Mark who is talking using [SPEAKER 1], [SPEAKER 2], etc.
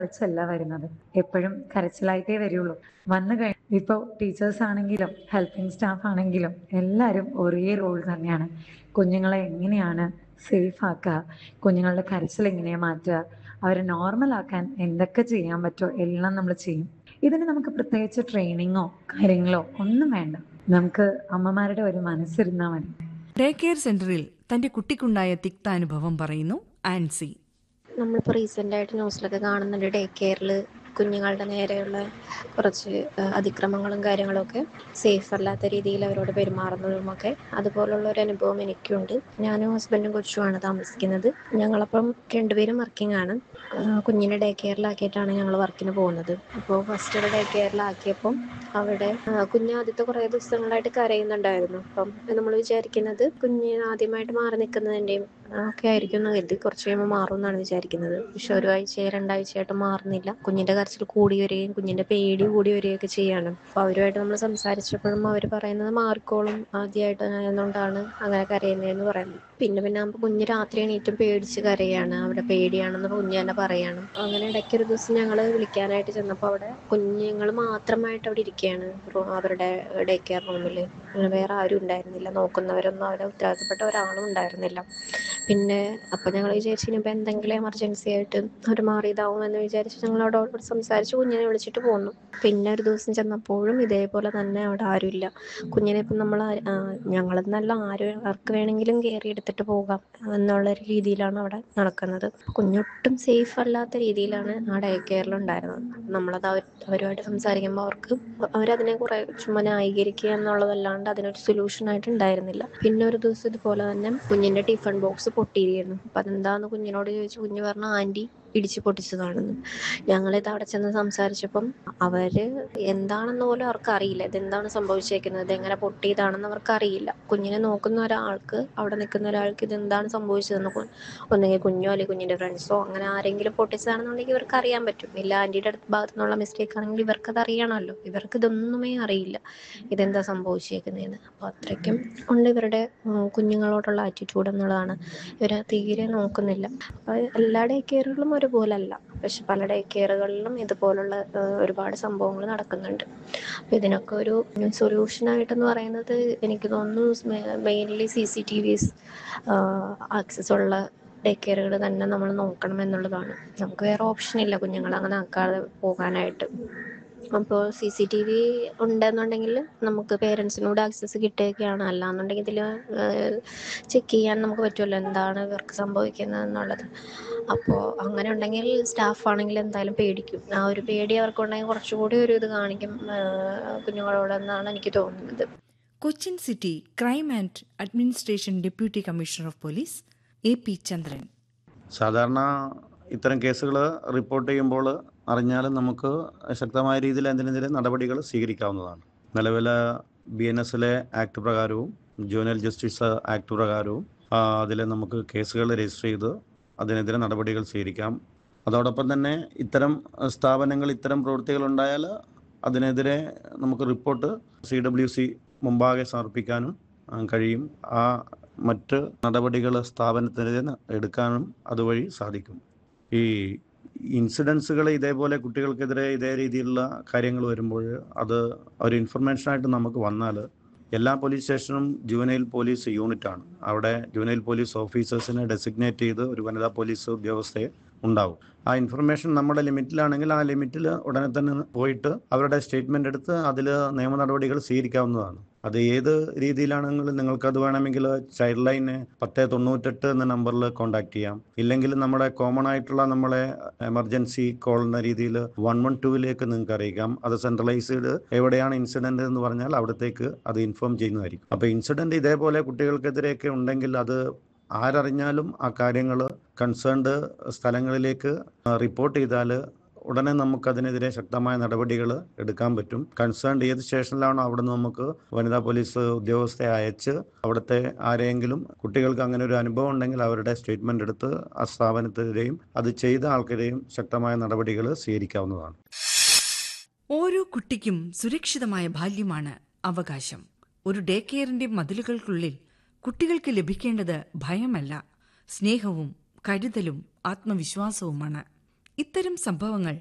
[SPEAKER 1] വെച്ചല്ല വരുന്നത് എപ്പോഴും കരച്ചിലായിട്ടേ വരുള്ളൂ വന്നു കഴിഞ്ഞ ഇപ്പോൾ ടീച്ചേഴ്സ് ആണെങ്കിലും ഹെൽപ്പിംഗ് സ്റ്റാഫ് ആണെങ്കിലും എല്ലാവരും ഒരേ റോൾ തന്നെയാണ് കുഞ്ഞുങ്ങളെ എങ്ങനെയാണ് സേഫ് ആക്കുക കുഞ്ഞുങ്ങളുടെ കരച്ചിൽ എങ്ങനെയാണ് മാറ്റുക അവരെ നോർമൽ ആക്കാൻ എന്തൊക്കെ ചെയ്യാൻ പറ്റുമോ എല്ലാം നമ്മൾ ചെയ്യും ഇതിന് നമുക്ക് പ്രത്യേകിച്ച് ട്രെയിനിങ്ങോ കാര്യങ്ങളോ ഒന്നും വേണ്ട നമുക്ക് അമ്മമാരുടെ ഒരു മനസ്സിരുന്നാൽ മതി
[SPEAKER 2] ഡേ കെയർ സെന്ററിൽ തന്റെ കുട്ടിക്കുണ്ടായ തിക്താനുഭവം പറയുന്നു ആൻസി
[SPEAKER 3] നമ്മളിപ്പോൾ റീസെൻ്റ് ആയിട്ട് ന്യൂസിലൊക്കെ കാണുന്നുണ്ട് ഡേ കെയറിൽ കുഞ്ഞുങ്ങളുടെ നേരെയുള്ള കുറച്ച് ആ, അതിക്രമങ്ങളും കാര്യങ്ങളൊക്കെ സേഫ് അല്ലാത്ത രീതിയിൽ അവരോട് പെരുമാറുന്നതുമൊക്കെ അതുപോലുള്ള ഒരു അനുഭവം എനിക്കുണ്ട് ഞാനും ഹസ്ബൻഡും കൊച്ചുമാണ് താമസിക്കുന്നത് ഞങ്ങളപ്പം രണ്ടുപേരും വർക്കിംഗ് ആണ് ആ, കുഞ്ഞിനെ ഡേ കെയറിലാക്കിയിട്ടാണ് ഞങ്ങൾ വർക്കിന് പോകുന്നത് അപ്പോൾ ഫസ്റ്റ് ഡേ കെയറിലാക്കിയപ്പം അവിടെ ആ, കുഞ്ഞ് ആദ്യത്തെ കുറേ ദിവസങ്ങളായിട്ട് കരയുന്നുണ്ടായിരുന്നു അപ്പം നമ്മൾ വിചാരിക്കുന്നത് കുഞ്ഞ് ആദ്യമായിട്ട് മാറി നിൽക്കുന്നതിൻ്റെയും ഒക്കെ ആയിരിക്കും എന്ന് കരുതി കുറച്ച് കഴിയുമ്പോൾ മാറും എന്നാണ് വിചാരിക്കുന്നത് പക്ഷെ ഒരാഴ്ച രണ്ടാഴ്ചയായിട്ട് മാറുന്നില്ല കുഞ്ഞിന്റെ കരച്ചിൽ കൂടി വരികയും കുഞ്ഞിന്റെ പേടി കൂടി വരികയൊക്കെ ചെയ്യാണ് അപ്പൊ അവരുമായിട്ട് നമ്മൾ സംസാരിച്ചപ്പോഴും അവർ പറയുന്നത് മാറിക്കോളും ആദ്യമായിട്ട് ആയതുകൊണ്ടാണ് അങ്ങനെ കരയുന്നതെന്ന് പറയുന്നത് പിന്നെ പിന്നെ ആകുമ്പോൾ കുഞ്ഞ് രാത്രി എണീറ്റും പേടിച്ച് കരയാണ് അവിടെ പേടിയാണെന്ന് കുഞ്ഞ് തന്നെ പറയാണ് അങ്ങനെ ഇടയ്ക്ക് ഒരു ദിവസം ഞങ്ങൾ വിളിക്കാനായിട്ട് ചെന്നപ്പോൾ അവിടെ കുഞ്ഞുങ്ങൾ മാത്രമായിട്ട് അവിടെ ഇരിക്കുകയാണ് റൂ- അവരുടെ ഡേ കെയർ റൂമിൽ വേറെ ആരും ഉണ്ടായിരുന്നില്ല നോക്കുന്നവരൊന്നും അവരെ ഉത്തരവാദിത്തപ്പെട്ട ഒരാളും ഉണ്ടായിരുന്നില്ല പിന്നെ അപ്പൊ ഞങ്ങൾ വിചാരിച്ചു ഇനിയിപ്പോൾ എന്തെങ്കിലും എമർജൻസി ആയിട്ട് അവർ മാറിയതാവും എന്ന് വിചാരിച്ച് ഞങ്ങൾ അവിടെ അവരോട് സംസാരിച്ച് കുഞ്ഞിനെ വിളിച്ചിട്ട് പോന്നു പിന്നെ ഒരു ദിവസം ചെന്നപ്പോഴും ഇതേപോലെ തന്നെ അവിടെ ആരുമില്ല കുഞ്ഞിനെ ഇപ്പം നമ്മൾ ഞങ്ങളെന്നല്ല ആര് ആർക്ക് വേണമെങ്കിലും കയറി എടുത്തിട്ട് പോകാം എന്നുള്ള ഒരു രീതിയിലാണ് അവിടെ നടക്കുന്നത് കുഞ്ഞൊട്ടും സേഫ് അല്ലാത്ത രീതിയിലാണ് ആ ഡേ കെയറിൽ ഉണ്ടായിരുന്നത് നമ്മളത് അവർ അവരുമായിട്ട് സംസാരിക്കുമ്പോൾ അവർക്ക് അവരതിനെ കുറെ ചുമ്മാ ന്യായീകരിക്കുക എന്നുള്ളതല്ലാണ്ട് അതിനൊരു സൊല്യൂഷൻ ആയിട്ട് ഉണ്ടായിരുന്നില്ല പിന്നെ ഒരു ദിവസം ഇതുപോലെ തന്നെ കുഞ്ഞിന്റെ ടിഫൺ ബോക്സ് പൊട്ടിയിരിക്കുന്നു അപ്പൊ അതെന്താന്ന് കുഞ്ഞിനോട് ചോദിച്ചു കുഞ്ഞ് പറഞ്ഞ ആന്റി ഇടിച്ച് പൊട്ടിച്ചതാണെന്ന് ഞങ്ങളിത് അവിടെ ചെന്ന് സംസാരിച്ചപ്പം അവര് എന്താണെന്ന് പോലും അവർക്ക് അറിയില്ല ഇതെന്താണ് സംഭവിച്ചേക്കുന്നത് ഇതെങ്ങനെ പൊട്ടിയതാണെന്ന് അവർക്ക് അറിയില്ല കുഞ്ഞിനെ നോക്കുന്ന ഒരാൾക്ക് അവിടെ നിൽക്കുന്ന ഒരാൾക്ക് ഇത് എന്താണ് സംഭവിച്ചതെന്ന് കു- ഒന്നുകിൽ കുഞ്ഞോ അല്ലെങ്കിൽ കുഞ്ഞിന്റെ ഫ്രണ്ട്സോ അങ്ങനെ ആരെങ്കിലും പൊട്ടിച്ചതാണെന്നുണ്ടെങ്കിൽ ഇവർക്ക് അറിയാൻ പറ്റും ഇല്ല ആന്റിയുടെ അടുത്ത് ഭാഗത്തു നിന്നുള്ള മിസ്റ്റേക്ക് ആണെങ്കിൽ ഇവർക്കത് അറിയണമല്ലോ ഇവർക്ക് ഇതൊന്നുമേ അറിയില്ല ഇതെന്താ സംഭവിച്ചേക്കുന്നതെന്ന് അപ്പൊ അത്രയ്ക്കും ഉണ്ട് ഇവരുടെ ഉം, കുഞ്ഞുങ്ങളോടുള്ള ആറ്റിറ്റ്യൂഡ് എന്നുള്ളതാണ് ഇവരെ തീരെ നോക്കുന്നില്ല അപ്പൊ എല്ലാ ഡേ കെയറുകളും ഒരുപോലല്ല പക്ഷെ പല ഡേ കെയറുകളിലും ഇതുപോലുള്ള ആ, ഒരുപാട് സംഭവങ്ങൾ നടക്കുന്നുണ്ട് അപ്പൊ ഇതിനൊക്കെ ഒരു സൊല്യൂഷൻ ആയിട്ടെന്ന് പറയുന്നത് എനിക്ക് തോന്നുന്നു mainly C C T Vs access ഉള്ള ഡേ കെയറുകൾ തന്നെ നമ്മൾ നോക്കണം എന്നുള്ളതാണ് നമുക്ക് വേറെ ഓപ്ഷൻ ഇല്ല കുഞ്ഞുങ്ങളെ അങ്ങനെ ആക്കാതെ പോകാനായിട്ട് അപ്പോൾ സി സി ടി വി ഉണ്ടെന്നുണ്ടെങ്കിൽ നമുക്ക് പേരൻസിനോട് ആക്സസ് കിട്ടുകയൊക്കെയാണ് അല്ലാന്നുണ്ടെങ്കിൽ ഇതിൽ ചെക്ക് ചെയ്യാൻ നമുക്ക് പറ്റുമല്ലോ എന്താണ് ഇവർക്ക് സംഭവിക്കുന്നത് എന്നുള്ളത് അപ്പോൾ അങ്ങനെ ഉണ്ടെങ്കിൽ സ്റ്റാഫ് ആണെങ്കിൽ എന്തായാലും പേടിക്കും ആ ഒരു പേടി അവർക്കുണ്ടെങ്കിൽ കുറച്ചുകൂടി ഒരു ഇത് കാണിക്കും ആ, കുഞ്ഞുങ്ങളോടെന്നാണ് എനിക്ക് തോന്നുന്നത്
[SPEAKER 2] Cochin city crime and administration deputy commissioner of police A P Chandran
[SPEAKER 4] സാധാരണ ഇത്തരം കേസുകൾ റിപ്പോർട്ട് ചെയ്യുമ്പോൾ അറിഞ്ഞാലും നമുക്ക് ശക്തമായ രീതിയിൽ അതിനെതിരെ നടപടികൾ സ്വീകരിക്കാവുന്നതാണ് നിലവിൽ ബി എൻ എസിലെ ആക്ട് പ്രകാരവും ജൂനിയർ ജസ്റ്റിസ് ആക്ട് പ്രകാരവും അതിൽ നമുക്ക് കേസുകൾ രജിസ്റ്റർ ചെയ്ത് അതിനെതിരെ നടപടികൾ സ്വീകരിക്കാം അതോടൊപ്പം തന്നെ ഇത്തരം സ്ഥാപനങ്ങൾ ഇത്തരം പ്രവൃത്തികൾ ഉണ്ടായാൽ അതിനെതിരെ നമുക്ക് റിപ്പോർട്ട് സി ഡബ്ല്യു സി മുമ്പാകെ സമർപ്പിക്കാനും ആ, കഴിയും ആ മറ്റ് നടപടികൾ സ്ഥാപനത്തിനെതിരെ എടുക്കാനും അതുവഴി സാധിക്കും ഈ ഇൻസിഡൻസുകൾ ഇതേപോലെ കുട്ടികൾക്കെതിരെ ഇതേ രീതിയിലുള്ള കാര്യങ്ങൾ വരുമ്പോൾ അത് ഒരു ഇൻഫർമേഷനായിട്ട് നമുക്ക് വന്നാൽ എല്ലാ പോലീസ് സ്റ്റേഷനും ജുവനൈൽ പോലീസ് യൂണിറ്റാണ് അവിടെ ജുവനൈൽ പോലീസ് ഓഫീസേഴ്സിനെ ഡെസിഗ്നേറ്റ് ചെയ്ത് ഒരു വനിതാ പോലീസ് ഉദ്യോഗസ്ഥയെ ഉണ്ടാവും ആ ഇൻഫർമേഷൻ നമ്മുടെ ലിമിറ്റിലാണെങ്കിൽ ആ ലിമിറ്റിൽ ഉടനെ തന്നെ പോയിട്ട് അവരുടെ സ്റ്റേറ്റ്മെന്റ് എടുത്ത് അതിൽ നിയമ നടപടികൾ സ്വീകരിക്കാവുന്നതാണ് അത് ഏത് രീതിയിലാണെങ്കിലും നിങ്ങൾക്ക് അത് വേണമെങ്കിൽ ചൈൽഡ് ലൈന് പത്ത് തൊണ്ണൂറ്റെട്ട് എന്ന നമ്പറിൽ കോൺടാക്ട് ചെയ്യാം ഇല്ലെങ്കിൽ നമ്മുടെ കോമൺ ആയിട്ടുള്ള നമ്മളെ എമർജൻസി കോൾ എന്ന രീതിയിൽ വൺ വൺ ടൂവിലേക്ക് നിങ്ങൾക്ക് അറിയിക്കാം അത് സെൻട്രലൈസ്ഡ് എവിടെയാണ് ഇൻസിഡന്റ് എന്ന് പറഞ്ഞാൽ അവിടത്തേക്ക് അത് ഇൻഫോം ചെയ്യുന്നതായിരിക്കും അപ്പോൾ ഇൻസിഡന്റ് ഇതേപോലെ കുട്ടികൾക്കെതിരെയൊക്കെ ഉണ്ടെങ്കിൽ അത് ആരറിഞ്ഞാലും ആ കാര്യങ്ങൾ കൺസേൺഡ് സ്ഥലങ്ങളിലേക്ക് റിപ്പോർട്ട് ചെയ്താൽ ഉടനെ നമുക്ക് അതിനെതിരെ ശക്തമായ നടപടികൾ എടുക്കാൻ പറ്റും കൺസേൺഡ് ഏത് സ്റ്റേഷനിലാണോ അവിടെ നിന്ന് നമുക്ക് വനിതാ പോലീസ് ഉദ്യോഗസ്ഥയെ അയച്ച് അവിടുത്തെ ആരെങ്കിലും കുട്ടികൾക്ക് അങ്ങനെ ഒരു അനുഭവം ഉണ്ടെങ്കിൽ അവരുടെ സ്റ്റേറ്റ്മെന്റ് എടുത്ത് ആ സ്ഥാപനത്തിനെതിരെയും അത് ചെയ്ത ആൾക്കെതിരെയും ശക്തമായ നടപടികൾ സ്വീകരിക്കാവുന്നതാണ്
[SPEAKER 2] ഓരോ കുട്ടിക്കും സുരക്ഷിതമായ ബാല്യമാണ് അവകാശം ഒരു ഡേ കെയറിന്റെ മതിലുകൾക്കുള്ളിൽ കുട്ടികൾക്ക് ലഭിക്കേണ്ടത് ഭയമല്ല സ്നേഹവും കരുതലും ആത്മവിശ്വാസവുമാണ് ഇത്തരം സംഭവങ്ങൾ